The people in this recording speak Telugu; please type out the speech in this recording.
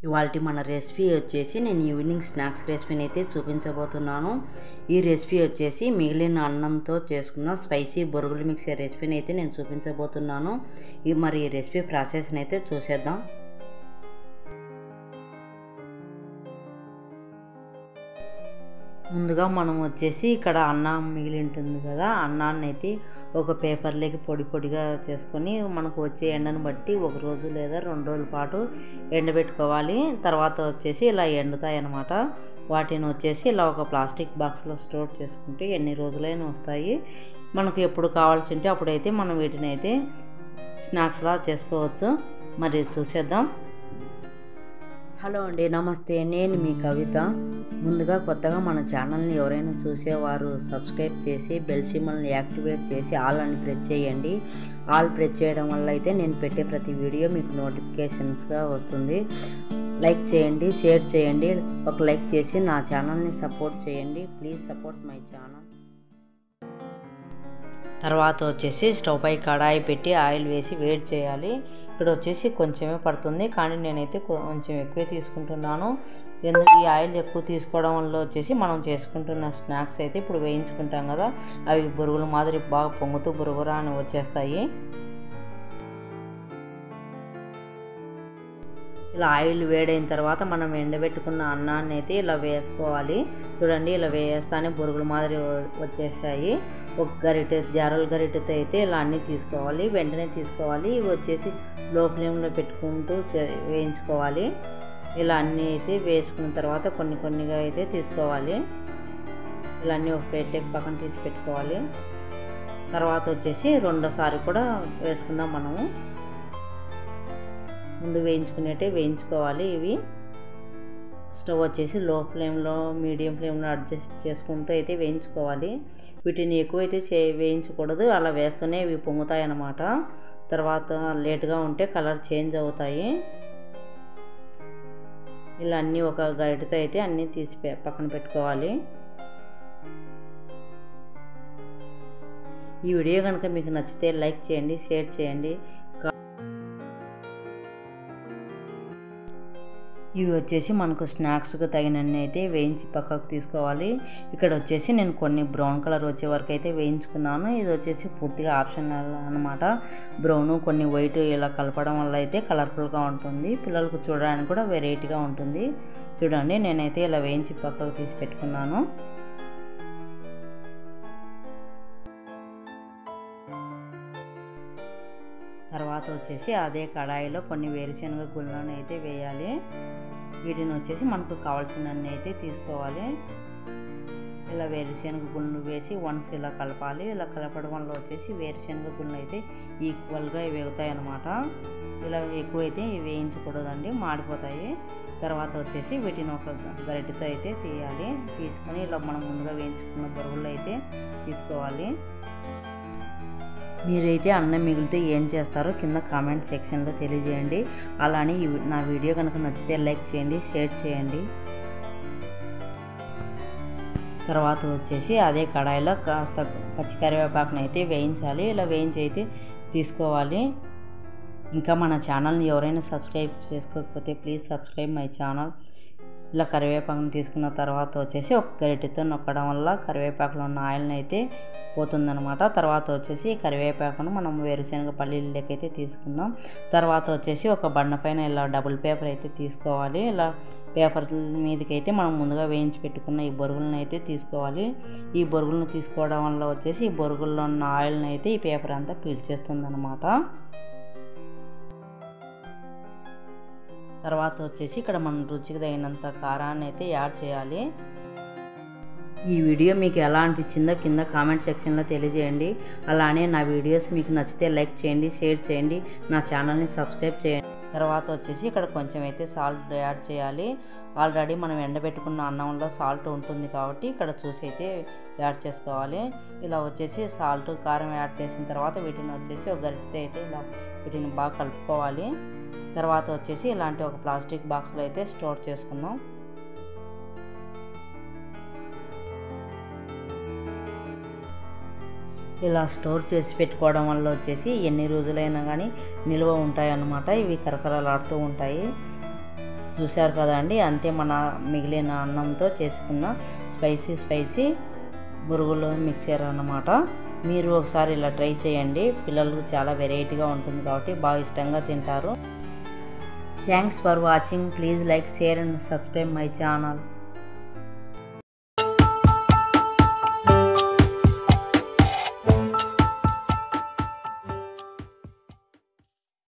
ఇవాళ మన రెసిపీ వచ్చేసి నేను ఈవినింగ్ స్నాక్స్ రెసిపీని అయితే చూపించబోతున్నాను ఈ రెసిపీ వచ్చేసి మిగిలిన అన్నంతో చేసుకున్న స్పైసీ బొరుగులు మిక్సర్ రెసిపీని అయితే నేను చూపించబోతున్నాను ఈ మరి ఈ రెసిపీ ప్రాసెస్ని అయితే చూసేద్దాం ముందుగా మనం వచ్చేసి ఇక్కడ అన్నం మిగిలి ఉంటుంది కదా అన్నాన్ని అయితే ఒక పేపర్లోకి పొడి పొడిగా చేసుకొని మనకు వచ్చే ఎండను బట్టి ఒక రోజు లేదా రెండు రోజుల పాటు ఎండబెట్టుకోవాలి తర్వాత వచ్చేసి ఇలా ఎండుతాయి అన్నమాట వాటిని వచ్చేసి ఇలా ఒక ప్లాస్టిక్ బాక్స్లో స్టోర్ చేసుకుంటే ఎన్ని రోజులైనా వస్తాయి మనకు ఎప్పుడు కావాల్సి ఉంటే అప్పుడైతే మనం వీటిని అయితే స్నాక్స్లా చేసుకోవచ్చు మరి చూసేద్దాం హలో అండి నమస్తే నేను మీ కవిత ముందుగా కొత్తగా మన ఛానల్ని ఎవరైనా చూసేవారు సబ్స్క్రైబ్ చేసి బెల్ సిమ్మల్ని యాక్టివేట్ చేసి ఆల్ అని ప్రెస్ చేయండి ఆల్ ప్రెస్ చేయడం వల్ల అయితే నేను పెట్టే ప్రతి వీడియో మీకు నోటిఫికేషన్స్గా వస్తుంది లైక్ చేయండి షేర్ చేయండి ఒక లైక్ చేసి నా ఛానల్ని సపోర్ట్ చేయండి ప్లీజ్ సపోర్ట్ మై ఛానల్ తర్వాత వచ్చేసి స్టవ్ పై కడాయి పెట్టి ఆయిల్ వేసి వేడి చేయాలి ఇక్కడ వచ్చేసి కొంచెమే పడుతుంది కానీ నేనైతే కొంచెం ఎక్కువే తీసుకుంటున్నాను ఎందుకు ఈ ఆయిల్ ఎక్కువ తీసుకోవడం వల్ల వచ్చేసి మనం చేసుకుంటున్న స్నాక్స్ అయితే ఇప్పుడు వేయించుకుంటాం కదా అవి బురుగుల మాదిరి బాగా పొంగుతూ బురుగురా అని వచ్చేస్తాయి ఇలా ఆయిల్ వేడైన తర్వాత మనం ఎండబెట్టుకున్న అన్నాన్ని అయితే ఇలా వేసుకోవాలి చూడండి ఇలా వేస్తానే బురుగుల మాదిరి వచ్చేసాయి ఒక గరిటె జారల గరిటెతో అయితే ఇలా అన్నీ తీసుకోవాలి వెంటనే తీసుకోవాలి ఇవి వచ్చేసి లో ఫ్లేమ్లో పెట్టుకుంటూ వేయించుకోవాలి ఇలా అన్నీ అయితే వేసుకున్న తర్వాత కొన్ని కొన్నిగా అయితే తీసుకోవాలి ఇలా అన్నీ ఒక ప్లేట్లోకి పక్కన తీసి పెట్టుకోవాలి తర్వాత వచ్చేసి రెండోసారి కూడా వేసుకుందాం మనము ముందు వేయించుకునేటే వేయించుకోవాలి ఇవి స్టవ్ వచ్చేసి లో ఫ్లేమ్లో మీడియం ఫ్లేమ్లో అడ్జస్ట్ చేసుకుంటూ అయితే వేయించుకోవాలి వీటిని ఎక్కువైతే చే వేయించకూడదు అలా వేస్తూనే ఇవి పొంగుతాయి అన్నమాట తర్వాత లేట్గా ఉంటే కలర్ చేంజ్ అవుతాయి ఇలా అన్నీ ఒక గరిటతో అయితే అన్నీ తీసి పక్కన పెట్టుకోవాలి ఈ వీడియో కనుక మీకు నచ్చితే లైక్ చేయండి షేర్ చేయండి ఇవి వచ్చేసి మనకు స్నాక్స్కి తగినన్ని అయితే వేయించి పక్కకు తీసుకోవాలి ఇక్కడ వచ్చేసి నేను కొన్ని బ్రౌన్ కలర్ వచ్చే వరకు అయితే వేయించుకున్నాను ఇది వచ్చేసి పూర్తిగా ఆప్షనల్ అనమాట బ్రౌన్ కొన్ని వైట్ ఇలా కలపడం వల్ల అయితే కలర్ఫుల్గా ఉంటుంది పిల్లలకు చూడడానికి కూడా వెరైటీగా ఉంటుంది చూడండి నేనైతే ఇలా వేయించి పక్కకు తీసి పెట్టుకున్నాను తర్వాత వచ్చేసి అదే కడాయిలో కొన్ని వేరుశనగ గుళ్ళను అయితే వేయాలి వీటిని వచ్చేసి మనకు కావాల్సినన్ని అయితే తీసుకోవాలి ఇలా వేరుశనగ గుళ్ళు వేసి వన్స్ ఇలా కలపాలి ఇలా కలపడం వల్ల వచ్చేసి వేరుశనగ గుళ్ళు అయితే ఈక్వల్గా వేగుతాయి అన్నమాట ఇలా ఎక్కువైతే వేయించకూడదండి మాడిపోతాయి తర్వాత వచ్చేసి వీటిని ఒక గరిటెతో అయితే తీయాలి తీసుకొని ఇలా మనం ముందుగా వేయించుకున్న బరువులు అయితే తీసుకోవాలి మీరైతే అన్నం మిగిలితే ఏం చేస్తారో కింద కామెంట్ సెక్షన్లో తెలియజేయండి అలానే నా వీడియో కనుక నచ్చితే లైక్ చేయండి షేర్ చేయండి తర్వాత వచ్చేసి అదే కడాయిలో కాస్త పచ్చికరివేపాకును అయితే వేయించాలి ఇలా వేయించి అయితే తీసుకోవాలి ఇంకా మన ఛానల్ని ఎవరైనా సబ్స్క్రైబ్ చేసుకోకపోతే ప్లీజ్ సబ్స్క్రైబ్ మై ఛానల్ ఇలా కరివేపాకును తీసుకున్న తర్వాత వచ్చేసి ఒక గరిటెతో నొక్కడం వల్ల కరివేపాకులో ఉన్న ఆయిల్ని అయితే పోతుందనమాట తర్వాత వచ్చేసి కరివేపాకును మనం వేరుశనగ పల్లీలకైతే తీసుకుందాం తర్వాత వచ్చేసి ఒక బండ పైన ఇలా డబుల్ పేపర్ అయితే తీసుకోవాలి ఇలా పేపర్ మీదకైతే మనం ముందుగా వేయించి పెట్టుకున్న ఈ బొరుగులను అయితే తీసుకోవాలి ఈ బొరుగులను తీసుకోవడం వల్ల వచ్చేసి ఈ బొరుగుల్లో ఉన్న ఆయిల్ని అయితే ఈ పేపర్ అంతా పీల్చేస్తుంది అనమాట తర్వాత వచ్చేసి ఇక్కడ మనం రుచికి తగినంత కారాన్ని అయితే యాడ్ చేయాలి ఈ వీడియో మీకు ఎలా అనిపించిందో కింద కామెంట్ సెక్షన్లో తెలియజేయండి అలానే నా వీడియోస్ మీకు నచ్చితే లైక్ చేయండి షేర్ చేయండి నా ఛానల్ని సబ్స్క్రైబ్ చేయండి తర్వాత వచ్చేసి ఇక్కడ కొంచెం అయితే సాల్ట్ యాడ్ చేయాలి ఆల్రెడీ మనం ఎండబెట్టుకున్న అన్నంలో సాల్ట్ ఉంటుంది కాబట్టి ఇక్కడ చూసి అయితే యాడ్ చేసుకోవాలి ఇలా వచ్చేసి సాల్ట్ కారం యాడ్ చేసిన తర్వాత వీటిని వచ్చేసి ఒక గరిటెతో అయితే ఇలా వీటిని బాగా కలుపుకోవాలి తర్వాత వచ్చేసి ఇలాంటి ఒక ప్లాస్టిక్ బాక్స్లో అయితే స్టోర్ చేసుకుందాం ఇలా స్టోర్ చేసి పెట్టుకోవడం వల్ల వచ్చేసి ఎన్ని రోజులైనా కానీ నిల్వ ఉంటాయి అన్నమాట ఇవి కరకరలాడుతూ ఉంటాయి చూశారు కదండి అంతే మన మిగిలిన అన్నంతో చేసుకున్న స్పైసీ స్పైసీ బురుగులు మిక్చర్ అన్నమాట మీరు ఒకసారి ఇలా ట్రై చేయండి పిల్లలకు చాలా వెరైటీగా ఉంటుంది కాబట్టి బాగా ఇష్టంగా తింటారు thanks for watching please like share and subscribe my channel